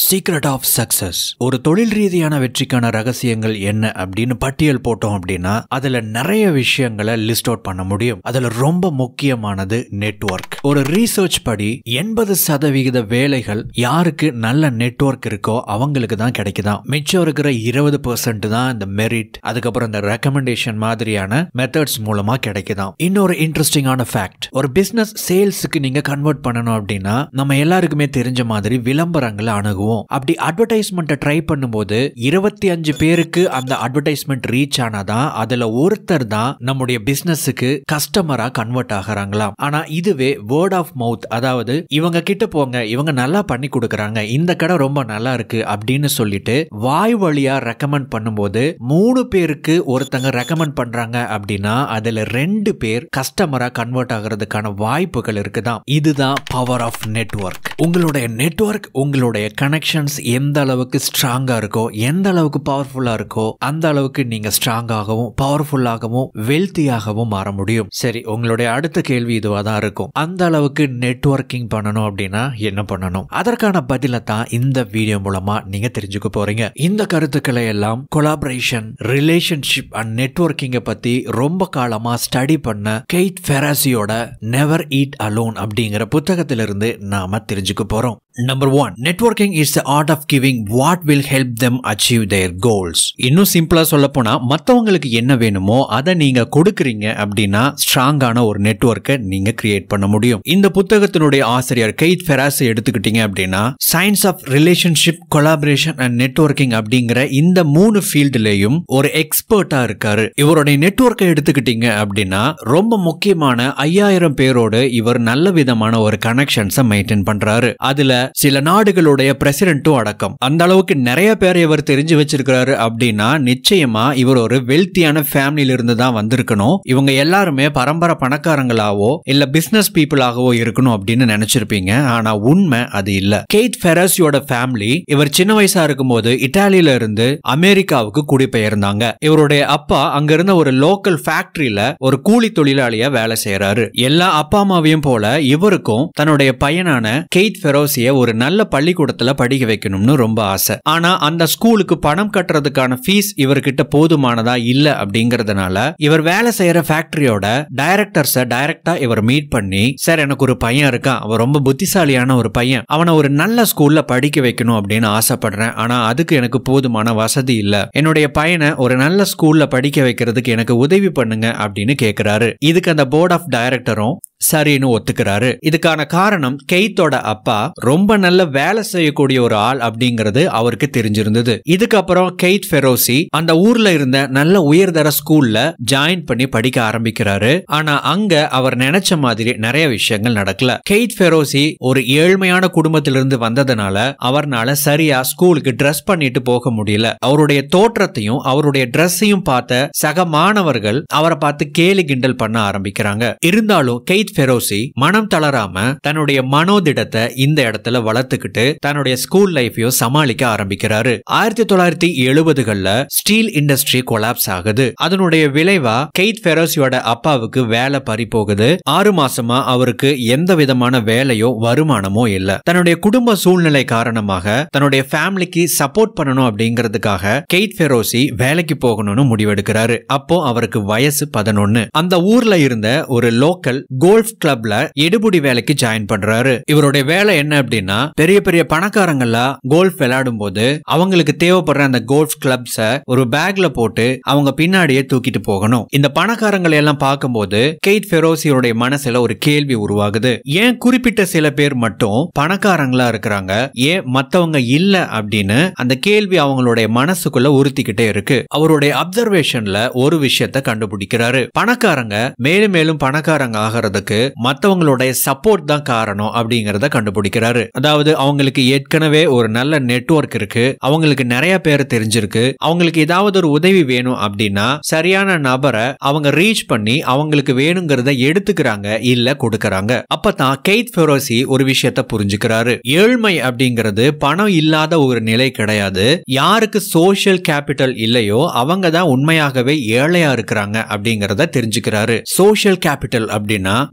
secret of success ஒரு தொழில் ரீதியான வெற்றிக்கான ரகசியங்கள் என்ன அப்படின்னு பட்டியல் போட்டோம் அப்படின்னா அதுல நிறைய விஷயங்களை லிஸ்ட் அவுட் பண்ண முடியும் அதுல ரொம்ப முக்கியமானது நெட்வொர்க் ஒரு ரீசர்ச் படி எண்பது சதவிகித வேலைகள் யாருக்கு நல்ல நெட்வொர்க் இருக்கோ அவங்களுக்கு தான் கிடைக்குதாம் மிச்சம் இருக்கிற இருபது பெர்சன்ட் தான் இந்த மெரிட் அதுக்கப்புறம் இந்த ரெக்கமெண்டேஷன் மாதிரியான மெத்தட்ஸ் மூலமா கிடைக்குதாம் இன்னொரு இன்ட்ரெஸ்டிங்கான ஃபேக்ட் ஒரு பிசினஸ் சேல்ஸுக்கு நீங்க கன்வெர்ட் பண்ணணும் அப்படின்னா நம்ம எல்லாருக்குமே தெரிஞ்ச மாதிரி விளம்பரங்களை அணுகுவோம் அப்படி அட்வர்டைஸ்மெண்ட்டை ட்ரை பண்ணும்போது இருபத்தி அஞ்சு பேருக்கு அந்த அட்வர்டைஸ்மெண்ட் ரீச் ஆனாதான் அதுல ஒருத்தர் தான் நம்முடைய பிசினஸுக்கு கஸ்டமரா கன்வெர்ட் ஆகுறாங்களாம் ஆனா இதுவே வேர்ட் ஆஃப் மவுத் அதாவது இவங்க கிட்ட போங்க இவங்க நல்லா பண்ணி கொடுக்கறாங்க இந்த கடை ரொம்ப நல்லா இருக்கு அப்படின்னு சொல்லிட்டு வாய் வழியா ரெக்கமெண்ட் பண்ணும்போது மூணு பேருக்கு ஒருத்தங்க ரெக்கமெண்ட் பண்றாங்க அப்படின்னா அதுல ரெண்டு பேர் கஸ்டமரா கன்வெர்ட் ஆகிறதுக்கான வாய்ப்புகள் இருக்குதான் இதுதான் பவர் ஆஃப் நெட்வொர்க் உங்களுடைய நெட்வொர்க் உங்களுடைய கனெக்ஷன்ஸ் எந்த அளவுக்கு ஸ்ட்ராங்கா இருக்கோ எந்த அளவுக்கு பவர்ஃபுல்லா இருக்கோ அந்த அளவுக்கு நீங்க ஸ்ட்ராங்காகவும் பவர்ஃபுல்லாகவும் வெல்த்தியாகவும் மாற முடியும் சரி உங்களுடைய அடுத்த கேள்வி இதுவா தான் இருக்கும் அந்த அளவுக்கு நெட்வொர்க்கிங் பண்ணணும் அப்படின்னா என்ன பண்ணணும் அதற்கான பதிலை தான் இந்த வீடியோ மூலமா நீங்க தெரிஞ்சுக்க போறீங்க இந்த கருத்துக்களை எல்லாம் கொலாபரேஷன் ரிலேஷன்ஷிப் அண்ட் நெட்வொர்க்கிங்கை பத்தி ரொம்ப காலமா ஸ்டடி பண்ண கெய்ட் ஃபெராசியோட நெவர் ஈட் அலோன் அப்படிங்கிற புத்தகத்திலிருந்து நாம தெரிஞ்சுக்க போறோம் number one networking is the art of giving what will help them achieve their goals இன்னும் சிம்பிளா சொல்ல போனா மத்தவங்களுக்கு என்ன வேணுமோ அதை நீங்க கொடுக்குறீங்க அப்படின்னா ஸ்ட்ராங்கான ஒரு நெட்வொர்க்கை நீங்க கிரியேட் பண்ண முடியும் இந்த புத்தகத்தினுடைய ஆசிரியர் கெய்த் ஃபெராஸ் எடுத்துக்கிட்டீங்க அப்படின்னா science of relationship collaboration and networking அப்படிங்கிற இந்த மூணு ஃபீல்டுலயும் ஒரு எக்ஸ்பர்ட்டா இருக்காரு இவருடைய நெட்வொர்க்கை எடுத்துக்கிட்டீங்க அப்படின்னா ரொம்ப முக்கியமான ஐயாயிரம் பேரோடு இவர் நல்ல விதமான ஒரு கனெக்ஷன்ஸை மெயின்டைன் பண்றாரு அதுல சில நாடுகளுடைய பிரசிடென்ட்டும் அடக்கம் அந்த அளவுக்கு நிறைய பேர் இவர் தெரிஞ்சு வச்சிருக்கிறாரு அப்படின்னா நிச்சயமா இவர் ஒரு வெல்த்தியான ஃபேமிலியில இருந்து தான் வந்திருக்கணும் இவங்க எல்லாருமே பரம்பரை பணக்காரங்களாவோ இல்ல பிசினஸ் பீப்புளாகவோ இருக்கணும் அப்படின்னு நினைச்சிருப்பீங்க ஆனா உண்மை அது இல்ல கெய்த் ஃபெரஸியோட ஃபேமிலி இவர் சின்ன வயசா இருக்கும்போது இத்தாலியில இருந்து அமெரிக்காவுக்கு குடிபெயர்ந்தாங்க இவருடைய அப்பா அங்க இருந்த ஒரு லோக்கல் ஃபேக்டரியில ஒரு கூலி தொழிலாளியா வேலை செய்யறாரு எல்லா அப்பா அம்மாவையும் போல இவருக்கும் தன்னுடைய பையனான கெய்த் ஃபெரோசிய ஒரு நல்ல பள்ளிக்கூடத்துல படிக்க வைக்கணும்னு ரொம்ப ஆசை ஆனா அந்த ஸ்கூலுக்கு பணம் கட்டுறதுக்கான ஃபீஸ் இவர்கிட்ட போதுமானதா இல்ல அப்படிங்கறதுனால இவர் வேலை செய்யற ஃபேக்டரியோட டைரக்டர்ஸ டைரக்டா இவர் மீட் பண்ணி சார் எனக்கு ஒரு பையன் இருக்கான் அவன் ரொம்ப புத்திசாலியான ஒரு பையன் அவனை ஒரு நல்ல ஸ்கூல்ல படிக்க வைக்கணும் அப்படின்னு ஆசைப்படுறேன் ஆனா அதுக்கு எனக்கு போதுமான வசதி இல்ல என்னுடைய பையனை ஒரு நல்ல ஸ்கூல்ல படிக்க வைக்கிறதுக்கு எனக்கு உதவி பண்ணுங்க அப்படின்னு கேக்குறாரு இதுக்கு அந்த போர்ட் ஆஃப் டைரக்டரும் சரின்னு ஒத்துக்கிறாரு இதுக்கான காரணம் கெய்த்தோட அப்பா ரொம்ப நல்ல வேலை செய்யக்கூடிய ஒரு ஆள் அப்படிங்கிறது அவருக்கு தெரிஞ்சிருந்தது இதுக்கப்புறம் கெய்த் ஃபெரோசி அந்த ஊர்ல இருந்த நல்ல உயர்தர ஸ்கூல்ல ஜாயின் பண்ணி படிக்க ஆரம்பிக்கிறாரு ஆனா அங்க அவர் நினைச்ச மாதிரி நிறைய விஷயங்கள் நடக்கல கெய்த் ஃபெரோசி ஒரு ஏழ்மையான குடும்பத்திலிருந்து வந்ததுனால அவர்னால சரியா ஸ்கூலுக்கு ட்ரெஸ் பண்ணிட்டு போக முடியல அவருடைய தோற்றத்தையும் அவருடைய ட்ரெஸ்ஸையும் பார்த்த சக மாணவர்கள் அவரை பார்த்து கேலி கிண்டல் பண்ண ஆரம்பிக்கிறாங்க இருந்தாலும் கெய்த் ஃபெரோசி மனம் தளராம தன்னுடைய மனோதிடத்தை இந்த இடத்துல வளர்த்துக்கிட்டு தன்னுடைய ஸ்கூல் லைஃபையும் சமாளிக்க ஆரம்பிக்கிறாரு ஆயிரத்தி தொள்ளாயிரத்தி எழுபதுகள்ல ஸ்டீல் இண்டஸ்ட்ரி கொலாப்ஸ் ஆகுது அதனுடைய விளைவா கெய்த் ஃபெரோசியோட அப்பாவுக்கு வேலை பறி போகுது ஆறு மாசமா அவருக்கு எந்த விதமான வேலையோ வருமானமோ இல்ல தன்னுடைய குடும்ப சூழ்நிலை காரணமாக தன்னுடைய ஃபேமிலிக்கு சப்போர்ட் பண்ணணும் அப்படிங்கிறதுக்காக கெய்த் ஃபெரோசி வேலைக்கு போகணும்னு முடிவெடுக்கிறாரு அப்போ அவருக்கு வயசு பதினொன்னு அந்த ஊர்ல இருந்த ஒரு லோக்கல் கோல்ஃப் கிளப்ல எடுபுடி வேலைக்கு ஜாயின் பண்றாரு இவருடைய வேலை என்ன அப்படின்னா பெரிய பெரிய பணக்காரங்கள்லாம் கோல்ஃப் விளையாடும் போது அவங்களுக்கு தேவைப்படுற அந்த கோல்ஃப் கிளப்ஸ ஒரு பேக்ல போட்டு அவங்க பின்னாடியே தூக்கிட்டு போகணும் இந்த பணக்காரங்களை எல்லாம் பார்க்கும்போது கெய்த் ஃபெரோசியோடைய மனசுல ஒரு கேள்வி உருவாகுது ஏன் குறிப்பிட்ட சில பேர் மட்டும் பணக்காரங்களா இருக்கிறாங்க ஏன் மத்தவங்க இல்ல அப்படின்னு அந்த கேள்வி அவங்களுடைய மனசுக்குள்ள உறுத்திக்கிட்டே இருக்கு அவருடைய அப்சர்வேஷன்ல ஒரு விஷயத்த கண்டுபிடிக்கிறாரு பணக்காரங்க மேலும் மேலும் பணக்காரங்க ஆகிறதுக்கு மத்தவங்களுடைய சப்போர்ட் தான் காரணம் அப்படிங்கறத கண்டுபிடிக்கிறாரு அதாவது அவங்களுக்கு ஏற்கனவே ஒரு நல்ல நெட்வொர்க் இருக்கு அவங்களுக்கு நிறைய பேர் தெரிஞ்சிருக்கு அவங்களுக்கு ஏதாவது ஒரு உதவி வேணும் அப்படின்னா சரியான நபரை அவங்க ரீச் பண்ணி அவங்களுக்கு வேணுங்கிறத எடுத்துக்கிறாங்க இல்ல கொடுக்கறாங்க அப்பதான் கெய்த் ஃபெரோசி ஒரு விஷயத்த புரிஞ்சுக்கிறாரு ஏழ்மை அப்படிங்கிறது பணம் இல்லாத ஒரு நிலை கிடையாது யாருக்கு சோஷியல் கேபிட்டல் இல்லையோ அவங்க தான் உண்மையாகவே ஏழையா இருக்கிறாங்க அப்படிங்கறத தெரிஞ்சுக்கிறாரு சோஷியல் கேபிட்டல் அப்படின்னா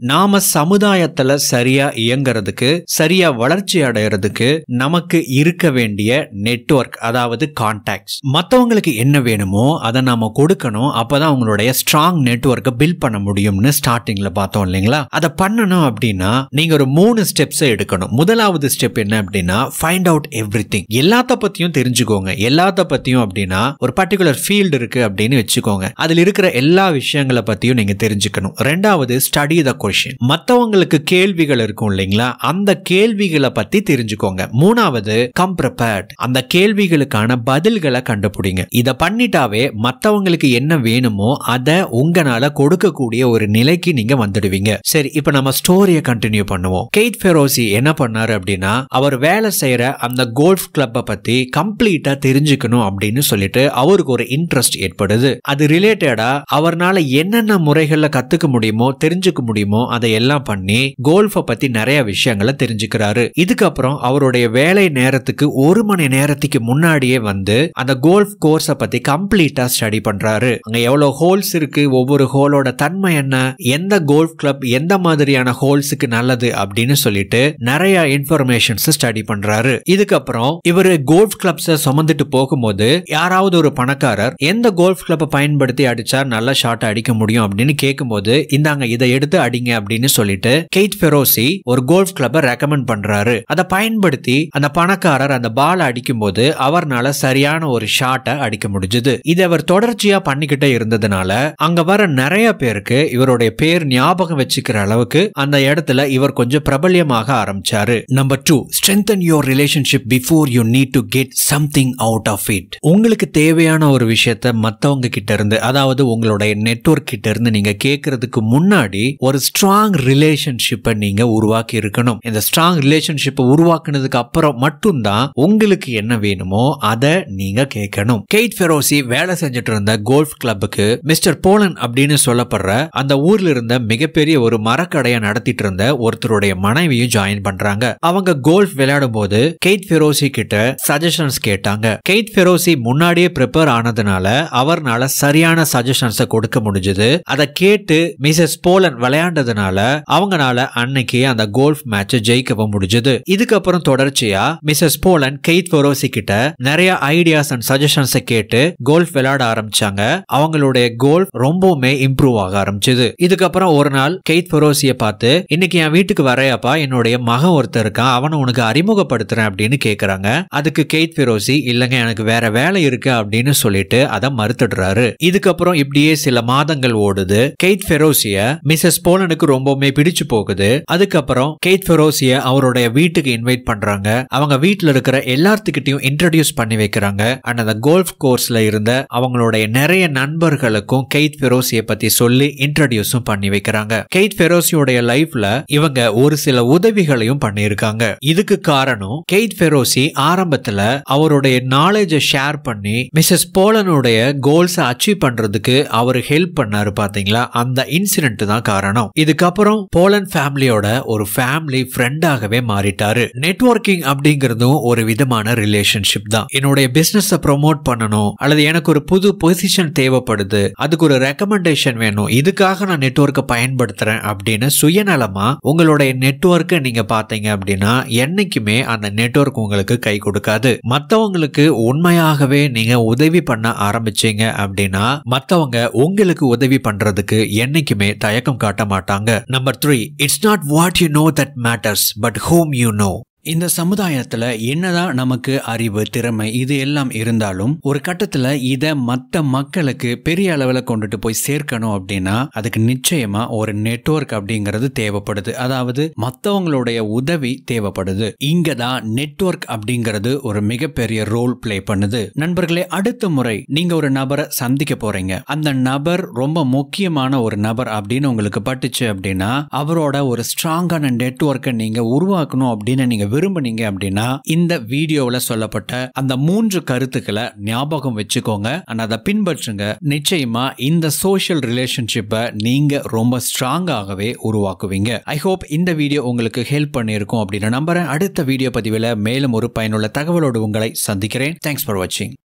நாம சமுதாயத்துல சரியா இயங்குறதுக்கு சரியா வளர்ச்சி அடைகிறதுக்கு நமக்கு இருக்க வேண்டிய நெட்வொர்க் அதாவது கான்டாக்ட்ஸ் மற்றவங்களுக்கு என்ன வேணுமோ அதை நாம கொடுக்கணும் அப்பதான் அவங்களுடைய ஸ்ட்ராங் நெட்வொர்க்கை பில்ட் பண்ண முடியும்னு ஸ்டார்டிங்ல பார்த்தோம் இல்லைங்களா அதை பண்ணணும் அப்படின்னா நீங்க ஒரு மூணு ஸ்டெப்ஸ் எடுக்கணும் முதலாவது ஸ்டெப் என்ன அப்படின்னா ஃபைண்ட் அவுட் எவ்ரி திங் எல்லாத்த பத்தியும் தெரிஞ்சுக்கோங்க எல்லாத்த பத்தியும் அப்படின்னா ஒரு பர்டிகுலர் ஃபீல்டு இருக்கு அப்படின்னு வச்சுக்கோங்க அதுல இருக்கிற எல்லா விஷயங்களை பத்தியும் நீங்க தெரிஞ்சுக்கணும் ரெண்டாவது ஸ்டடி த கொஷின் மத்தவங்களுக்கு கேள்விகள் இருக்கும் இல்லைங்களா அந்த கேள்விகளை பத்தி தெரிஞ்சுக்கோங்க மூணாவது கம் ப்ரிப்பேர்ட் அந்த கேள்விகளுக்கான பதில்களை கண்டுபிடிங்க இத பண்ணிட்டாவே மத்தவங்களுக்கு என்ன வேணுமோ அதை உங்களால கொடுக்கக்கூடிய ஒரு நிலைக்கு நீங்க வந்துடுவீங்க சரி இப்ப நம்ம ஸ்டோரியை கண்டினியூ பண்ணுவோம் கெய்ட் ஃபெரோசி என்ன பண்ணாரு அப்படின்னா அவர் வேலை செய்யற அந்த கோல்ஃப் கிளப்பை பத்தி கம்ப்ளீட்டா தெரிஞ்சுக்கணும் அப்படின்னு சொல்லிட்டு அவருக்கு ஒரு இன்ட்ரெஸ்ட் ஏற்படுது அது ரிலேட்டடா அவர்னால என்னென்ன முறைகள்ல கத்துக்க முடியுமோ தெரிஞ்சுக்க முடியுமோ அதை எல்லாம் பண்ணி கோல்ஃபை பத்தி நிறைய விஷயங்களை தெரிஞ்சுக்கிறாரு இதுக்கப்புறம் அவருடைய வேலை நேரத்துக்கு ஒரு மணி நேரத்துக்கு முன்னாடியே வந்து அந்த கோல்ஃப் கோர்ஸை பத்தி கம்ப்ளீட்டா ஸ்டடி பண்றாரு அங்க எவ்வளவு ஹோல்ஸ் இருக்கு ஒவ்வொரு ஹோலோட தன்மை என்ன எந்த கோல்ஃப் கிளப் எந்த மாதிரியான ஹோல்ஸுக்கு நல்லது அப்படின்னு சொல்லிட்டு நிறைய இன்ஃபர்மேஷன்ஸ் ஸ்டடி பண்றாரு இதுக்கப்புறம் இவரு கோல்ஃப் கிளப்ஸை சுமந்துட்டு போகும்போது யாராவது ஒரு பணக்காரர் எந்த கோல்ஃப் கிளப்பை பயன்படுத்தி அடிச்சா நல்ல ஷாட் அடிக்க முடியும் அப்படின்னு கேட்கும்போது இந்தாங்க இதை எடுத்து அடிங்க அப்படின்னு சொல்லிட்டு கெய்ட் ஃபெரோசி ஒரு கோல்ஃப் கிளப்பை ரெக்கமெண்ட் பண்றாரு அதை பயன்படுத்தி அந்த பணக்காரர் அந்த பால் அடிக்கும்போது அவர்னால சரியான ஒரு ஷாட்டை அடிக்க முடிஞ்சது இதை அவர் தொடர்ச்சியா பண்ணிக்கிட்டே இருந்ததுனால அங்க வர நிறைய பேருக்கு இவருடைய பேர் ஞாபகம் வச்சுக்கிற அளவுக்கு அந்த இடத்துல இவர் கொஞ்சம் பிரபல்யமாக ஆரம்பிச்சாரு number two strengthen your relationship before you need to get something out of it உங்களுக்கு தேவையான ஒரு விஷயத்த மத்தவங்க கிட்ட இருந்து அதாவது உங்களுடைய நெட்வொர்க் கிட்ட இருந்து நீங்க கேட்கறதுக்கு முன்னாடி ஒரு ஸ்ட்ராங் ரிலேஷன்ஷிப்பை நீங்க உருவாக்கி இருக்கணும் இந்த ஸ்ட்ராங் ரிலேஷன்ஷிப்பை உருவாக்குனதுக்கு அப்புறம் மட்டும்தான் உங்களுக்கு என்ன வேணுமோ அதை நீங்க கேட்கணும் கெய்ட் ஃபெரோசி வேலை செஞ்சுட்டு இருந்த கோல்ஃப் கிளப்புக்கு மிஸ்டர் போலன் அப்படின்னு சொல்லப்படுற அந்த ஊர்ல இருந்த மிகப்பெரிய ஒரு மரக்கடையை நடத்திட்டு இருந்த ஒருத்தருடைய மனைவியும் ஜாயின் பண்றாங்க அவங்க கோல்ஃப் விளையாடும் போது கெய்ட் ஃபெரோசி கிட்ட சஜஷன்ஸ் கேட்டாங்க கெய்ட் ஃபெரோசி முன்னாடியே ப்ரிப்பேர் ஆனதுனால அவர்னால சரியான சஜஷன்ஸை கொடுக்க முடிஞ்சது அதை கேட்டு மிஸ்ஸஸ் போலன் விளையாண்டதுனால அவங்கனால அன்னைக்கு அந்த கோல்ஃப் மேட்ச் ஜெயிக்கவும் முடிஞ்சது இதுக்கப்புறம் தொடர்ச்சியா மிஸ்ஸஸ் போலன் கெய்ட் ஃபெரோசி கிட்ட நிறைய ஐடியாஸ் அண்ட் சஜஷன்ஸை கேட்டு கோல்ஃப் விளையாட ஆரம்பிச்சாங்க அவங்களுடைய கோல்ஃப் ரொம்பவுமே இம்ப்ரூவ் ஆக ஆரம்பிச்சது இதுக்கப்புறம் ஒரு நாள் கெய்ட் ஃபெரோசிய பார்த்து இன்னைக்கு என் வீட்டுக்கு வரையாப்பா என்னுடைய மகன் ஒருத்தர் இருக்கான் அவனை உனக்கு அறிமுகப்படுத்துறேன் அப்படின்னு கேக்குறாங்க அதுக்கு கெய்ட் ஃபெரோசி இல்லங்க எனக்கு வேற வேலை இருக்கு அப்படின்னு சொல்லிட்டு அதை மறுத்துடுறாரு இதுக்கப்புறம் இப்படியே சில மாதங்கள் ஓடுது கெய்ட் ஃபெரோசிய மிஸ்ஸஸ் போலனுக்கு ரொம்பவுமே பிடிச்சு போகுது அதுக்கப்புறம் கெய்ட் ஃபெரோசிய அவருடைய வீட்டுக்கு இன்வைட் பண்றாங்க அவங்க வீட்டுல இருக்கிற எல்லாத்துக்கிட்டையும் இன்ட்ரடியூஸ் பண்ணி வைக்கிறாங்க அண்ட் அந்த கோல்ஃப் கோர்ஸ்ல இருந்த அவங்களுடைய நிறைய நண்பர்களுக்கும் கெய்ட் ஃபெரோசிய பத்தி சொல்லி இன்ட்ரடியூஸும் பண்ணி வைக்கிறாங்க கெய்ட் ஃபெரோசியோடைய லைஃப்ல இவங்க ஒரு சில உதவிகளையும் பண்ணியிருக்காங்க இதுக்கு காரணம் கெய்ட் ஃபெரோசி ஆரம்பத்துல அவருடைய நாலேஜை ஷேர் பண்ணி மிஸ்ஸஸ் போலனுடைய கோல்ஸை அச்சீவ் பண்றதுக்கு அவர் ஹெல்ப் பண்ணாரு பாத்தீங்களா அந்த இன்சிடென்ட் தான் காரணம் இதுக்கப்புறம் போலன் ஃபேமிலியோட ஒரு ஃபேமிலி ஃப்ரெண்டாகவே மாறிட்டாரு நெட்வொர்க்கிங் அப்படிங்கிறதும் ஒரு விதமான ரிலேஷன்ஷிப் தான் என்னுடைய பிசினஸ் ப்ரொமோட் பண்ணணும் அல்லது எனக்கு ஒரு புது பொசிஷன் தேவைப்படுது அதுக்கு ஒரு ரெக்கமெண்டேஷன் வேணும் இதுக்காக நான் நெட்வொர்க்கை பயன்படுத்துறேன் அப்படின்னு சுயநலமா உங்களுடைய நெட்வொர்க்கை நீங்க பாத்தீங்க அப்படின்னா என்னைக்குமே அந்த நெட்வொர்க் உங்களுக்கு கை கொடுக்காது மத்தவங்களுக்கு உண்மையாகவே நீங்க உதவி பண்ண ஆரம்பிச்சீங்க அப்படின்னா மத்தவங்க உங்களுக்கு உதவி பண்றதுக்கு என்னைக்குமே தயக்கம் காட்ட மாட்டாங்க number three it's not what you know that matters but whom you know இந்த சமுதாயத்துல என்னதான் நமக்கு அறிவு திறமை இது எல்லாம் இருந்தாலும் ஒரு கட்டத்துல இத மத்த மக்களுக்கு பெரிய அளவுல கொண்டுட்டு போய் சேர்க்கணும் அப்படின்னா அதுக்கு நிச்சயமா ஒரு நெட்வொர்க் அப்படிங்கிறது தேவைப்படுது அதாவது மத்தவங்களுடைய உதவி தேவைப்படுது இங்க தான் நெட்வொர்க் அப்படிங்கிறது ஒரு மிகப்பெரிய ரோல் ப்ளே பண்ணுது நண்பர்களே அடுத்த முறை நீங்க ஒரு நபரை சந்திக்க போறீங்க அந்த நபர் ரொம்ப முக்கியமான ஒரு நபர் அப்படின்னு உங்களுக்கு பட்டுச்சு அப்படின்னா அவரோட ஒரு ஸ்ட்ராங்கான நெட்வொர்க்கை நீங்க உருவாக்கணும் அப்படின்னு நீங்க விரும்புனீங்க அப்படின்னா இந்த வீடியோவில் சொல்லப்பட்ட அந்த மூன்று கருத்துக்களை ஞாபகம் வச்சுக்கோங்க and அதை பின்பற்றுங்க நிச்சயமா இந்த சோஷியல் ரிலேஷன்ஷிப்பை நீங்க ரொம்ப ஸ்ட்ராங்காகவே உருவாக்குவீங்க ஐ ஹோப் இந்த வீடியோ உங்களுக்கு ஹெல்ப் பண்ணியிருக்கும் அப்படின்னு நம்புறேன் அடுத்த வீடியோ பதிவில் மேலும் ஒரு பயனுள்ள தகவலோடு உங்களை சந்திக்கிறேன் தேங்க்ஸ் ஃபார் வாட்சிங்